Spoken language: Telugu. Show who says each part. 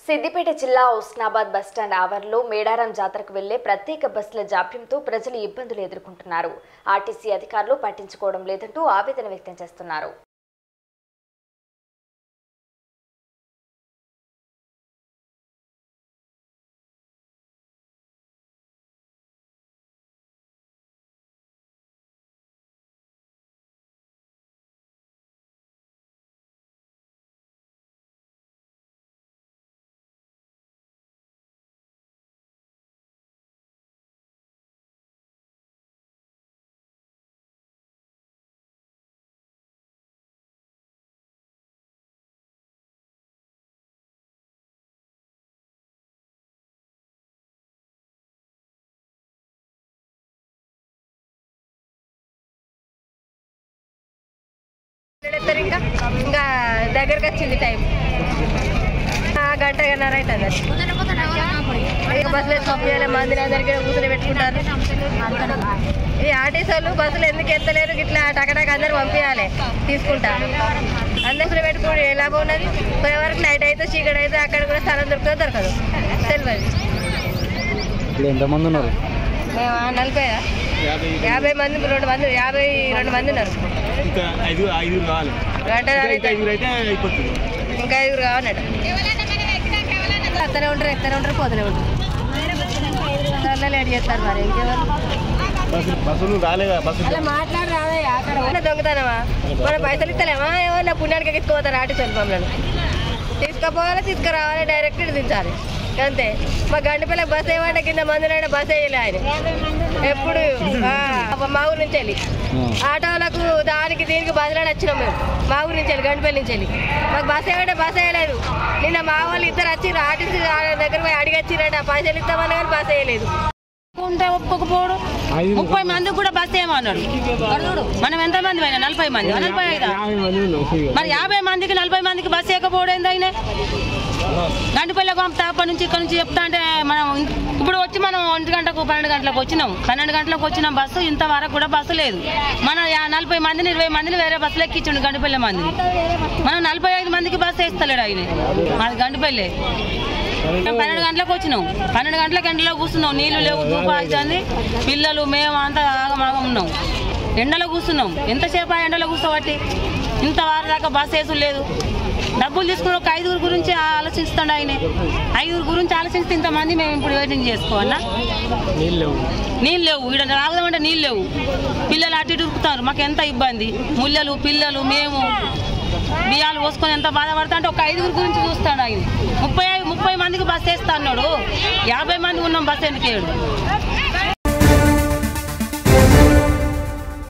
Speaker 1: సిద్దిపేట జిల్లా ఉస్నాబాద్ బస్టాండ్ ఆవరణలో మేడారం జాతరకు వెళ్లే ప్రత్యేక బస్సుల జాప్యంతో ప్రజలు ఇబ్బందులు ఎదుర్కొంటున్నారు ఆర్టీసీ అధికారులు పట్టించుకోవడం లేదంటూ ఆవేదన వ్యక్తం చేస్తున్నారు
Speaker 2: ఎత్తారు ఇంకా ఇంకా దగ్గరకు వచ్చింది టైం ఆ, గంట గన్నర అవుతుంది ఇక బస్సులు పంపించాలి మందిని అందరికీ కూతురు పెట్టుకుంటారు ఈ ఆర్టీసీ వాళ్ళు బస్సులు ఎందుకు ఎత్తలేరు ఇట్లా టకటక అందరు పంపించాలి తీసుకుంటా అందరు పెట్టుకుని ఏ లాభం ఉన్నది పోయే వరకు నైట్ అయితే చీకటి అయితే అక్కడ కూడా స్థలం దొరుకుతుందో దొరకదు తెలియదు
Speaker 3: ఇప్పుడు ఎంతమంది ఉన్నారు
Speaker 2: మేము ఆ నలభై యాభై మంది రెండు మంది యాభై రెండు మంది ఉన్నారు
Speaker 3: ఇంకా ఐదు ఐదుగురు కావాలి
Speaker 2: గంట
Speaker 3: ఇంకా ఐదుగురు అయితే అయిపోతుంది
Speaker 2: ఇంకా ఐదుగురు కావాలన్నట అత్తనే ఉంటారు ఎత్తనే ఉంటారు పోతూనే ఉంటారు దాంట్లో లేట్ చేస్తారు మరి ఇంకెవరు
Speaker 3: బస్సు బస్సులు రాలేదా బస్సు
Speaker 2: అలా మాట్లాడి రాదయ్యా అక్కడ ఉన్న దొంగతనమా మన పైసలు ఇస్తలేమా ఏమన్నా పుణ్యానికి ఎత్తుకోతారు ఆటి మమ్మల్ని తీసుకుపోవాలి తీసుకురావాలి డైరెక్ట్ ఇటు దించాలి అంతే మా గండిపల్లి బస్ ఏమంటే కింద మందినైనా బస్ వేయలే ఆయన ఎప్పుడు ఆ, మా ఊరు నుంచి వెళ్ళి ఆటోలకు దానికి దీనికి బదిలాడి వచ్చినాం మేము మా ఊరు నుంచి వెళ్ళి గండిపల్లి నుంచి వెళ్ళి మాకు బస్ ఏమంటే బస్ వేయలేదు నిన్న మా వాళ్ళు ఇద్దరు వచ్చి ఆర్టీసీ దగ్గర పోయి అడిగి వచ్చిరంట పైసలు ఇస్తామని కానీ బస్ వేయలేదు
Speaker 4: ఉంటే ఒప్పుకోపోడు ముప్పై మంది కూడా బస్ ఏమన్నాడు మరి చూడు మనం ఎంత మంది అయినా నలభై మంది నలభై ఐదా మరి యాభై మందికి నలభై మందికి బస్ ఎక్కపోవడం ఏందైనా గంటిపల్లి పంపుతా అప్పటి నుంచి ఇక్కడ నుంచి చెప్తా అంటే మనం ఇం- ఇప్పుడు వచ్చి మనం ఒంటి గంటకు పన్నెండు గంటలకు వచ్చినాం పన్నెండు గంటలకు వచ్చిన బస్సు ఇంతవరకు కూడా బస్సు లేదు మనం యా- నలభై మందిని ఇరవై మందిని వేరే బస్సులు ఎక్కించండు గంటిపల్లి మందిని మనం నలభై ఐదు మందికి బస్సు వేస్తలేడు ఆయన మాది గంటిపల్లి మేము పన్నెండు గంటలకు వచ్చినాం పన్నెండు గంటల గంటలో కూర్చున్నాం నీళ్లు లేవు దూపాయితుంది పిల్లలు మేము అంతా ఆగమాగం ఉన్నాం ఎండలో కూర్చున్నాం ఎంతసేపు ఆ ఎండలో కూర్చోబట్టి ఇంత వారి దాకా బస్ వేసు లేదు డబ్బులు తీసుకుని ఒక ఐదుగురు గురించి ఆలోచిస్తాడు ఆయన ఐదుగురు గురించి ఆలోచిస్తే ఇంతమంది మేము ఇప్పుడు వెయిటింగ్ చేసుకోవాలా నీళ్ళు లేవు ఇక్కడ రాగదామంటే నీళ్ళు లేవు పిల్లలు అటు ఇటు ఉరుకుతారు మాకు ఎంత ఇబ్బంది ముల్లలు పిల్లలు మేము బియ్యాలు పోసుకొని ఎంత బాధపడతా అంటే ఒక ఐదుగురు గురించి చూస్తాడు ఆయన ముప్పై ముప్పై మందికి బస్ వేస్తా అన్నాడు యాభై మంది ఉన్నాం బస్ ఎందుకు వేయడు